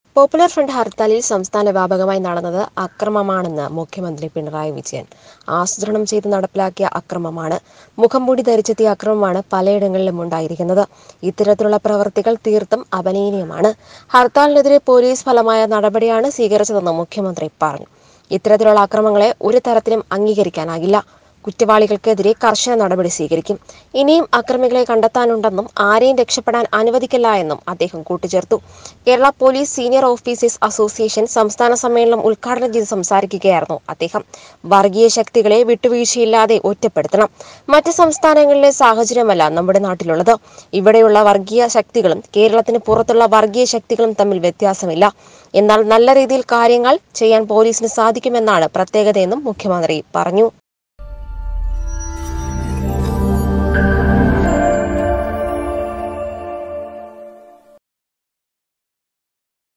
popular front ഹർത്താലിൽ സംസ്ഥാന വ്യാപകമായി നടന്നത് അക്രമമാണെന്ന് മുഖ്യമന്ത്രി പിണറായി വിജയൻ ആസൂത്രണം ചെയ്ത് നടപ്പിലാക്കിയ അക്രമമാണ് മുഖംമൂടി ധരിച്ചെത്തിയ അക്രമമാണ് പലയിടങ്ങളിലും ഉണ്ടായിരിക്കുന്നത് ഇത്തരത്തിലുള്ള പ്രവൃത്തികൾ തീർത്തും അപലപനീയമാണ് ഹർത്താലിനെതിരെ പോലീസ് ഫലമായ നടപടിയാണ് സ്വീകരിച്ചതെന്ന് മുഖ്യമന്ത്രി പറഞ്ഞു ഇത്തരത്തിലുള്ള അക്രമങ്ങളെ ഒരു തരത്തിലും അംഗീകരിക്കാനാകില്ല കുറ്റവാളികൾക്കെതിരെ കർശന നടപടി സ്വീകരിക്കും ഇനിയും അക്രമികളെ കണ്ടെത്താനുണ്ടെന്നും ആരെയും രക്ഷപ്പെടാൻ അനുവദിക്കില്ല എന്നും അദ്ദേഹം കൂട്ടിച്ചേർത്തു Kerala police senior officers association സംസ്ഥാന സമ്മേളനം ഉദ്ഘാടനം ചെയ്ത് സംസാരിക്കുകയായിരുന്നു അദ്ദേഹം വർഗീയ ശക്തികളെ വിട്ടുവീഴ്ചയില്ലാതെ ഒറ്റപ്പെടുത്തണം മറ്റ് സംസ്ഥാനങ്ങളിലെ സാഹചര്യമല്ല നമ്മുടെ നാട്ടിലുള്ളത് ഇവിടെയുള്ള വർഗീയ ശക്തികളും കേരളത്തിന് പുറത്തുള്ള വർഗീയ ശക്തികളും തമ്മിൽ വ്യത്യാസമില്ല എന്നാൽ നല്ല രീതിയിൽ കാര്യങ്ങൾ ചെയ്യാൻ പോലീസിന് സാധിക്കുമെന്നാണ് പ്രത്യേകതയെന്നും മുഖ്യമന്ത്രി പറഞ്ഞു